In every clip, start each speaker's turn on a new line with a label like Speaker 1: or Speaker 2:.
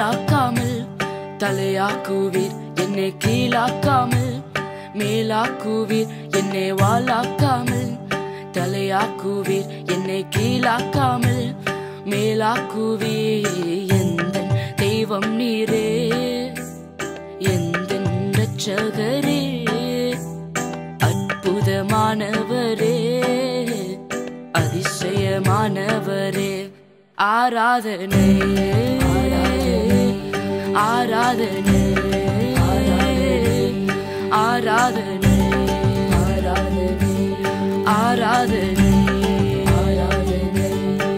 Speaker 1: வாழாக்காமல் தலையாக்குவீர் என்னை கீழாக்காமல் மேலாக்குவீர் என்னை வாழாக்காமல் தலையாக்குவீர் என்னை கீழாக்காமல் மேலாக்குவீர் எந்த தெய்வம் நீரே எந்த ரட்சகரே அற்புதமானவரே அதிசயமானவரே ஆராதனை ஆராதனை ஆராதனை ஆராதனை ஆராதனை ஆராதனை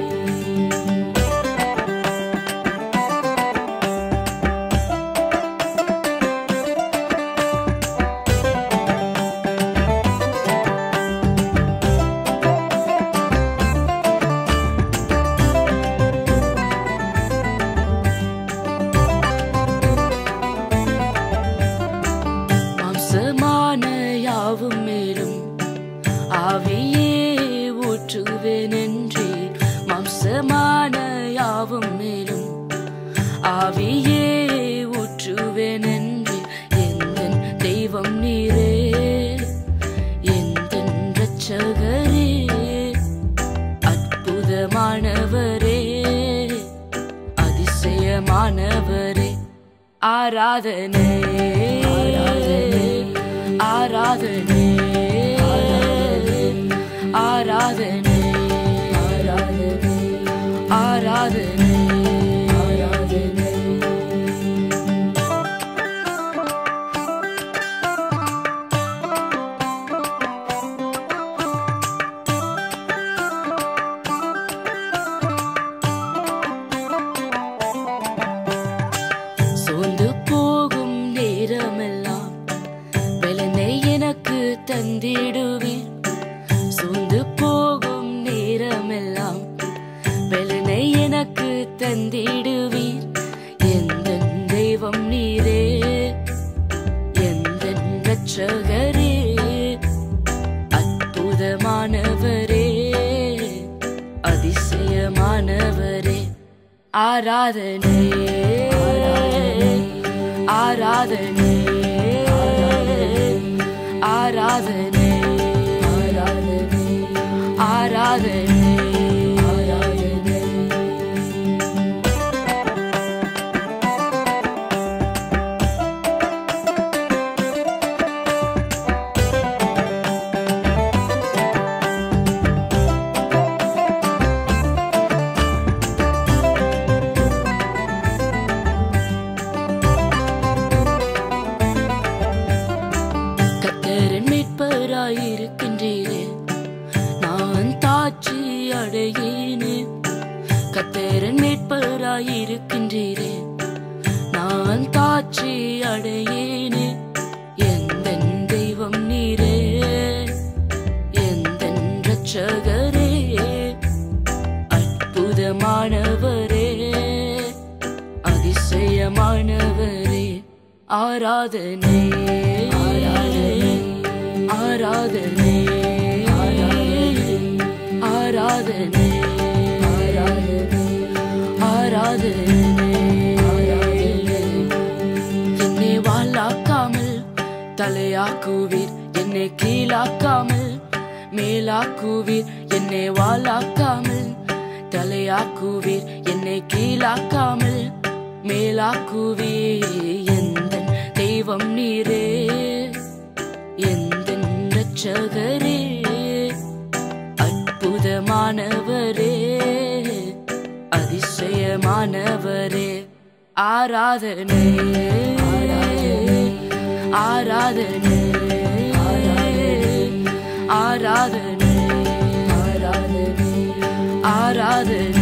Speaker 1: மாம்சமான யாவும் மேலும் ஆவியே ஊற்றுவேன் என்றீர் மாம்சமான யாவும் மேலும் ஆவியே ஊற்றுவேன் என்றீர் எந்த தெய்வம் நீரே எந்த ரட்சகரே அற்புதமானவரே அதிசயமானவரே ஆராதனை ஆராதனை ஆராதனை ஆராதனை ஆராதனை ஆராதனை சோர்ந்து போகும் நேரமெல்லாம் பலனை எனக்கு தந்திடுவீர் சோர்ந்து போகும் நேரமெல்லாம் பலனை எனக்கு தந்திடுவீர் எந்த தெய்வம் நீரே எந்த ரட்சகரே அற்புதமானவரே அதிசயமானவரே ஆராதனை ஆராதனை ஆராதனை ஆராதனை ஆராதனை ஆராதனை கத்தரன் மீட்பராயிருக்கின்றீரே நான் தாட்சி அடையேனே கத்தரன் மீட்பராயிருக்கின்றீரே நான் தாட்சி அடையேனே எந்த தெய்வம் நீரே எந்த ரட்சகரே அற்புதமானவரே அதிசயமானவரே ஆராதனை ஆராதனை ஆராதனை ஆராதனை ஆராதனை ஆராதனை என்னை வாழாக்காமல் தலையாக்குவீர் என்னை கீழாக்காமல் மேலாக்குவீர் என்னை வாழாக்காமல் தலையாக்குவீர் என்னை கீழாக்காமல் மேலாக்குவீர் எந்த தெய்வம் நீரே எந்த ரட்சகரே அற்புதமானவரே அதிசயமானவரே ஆராதனை ஆராதனை ஆராதனை ஆராதனை ஆராதனை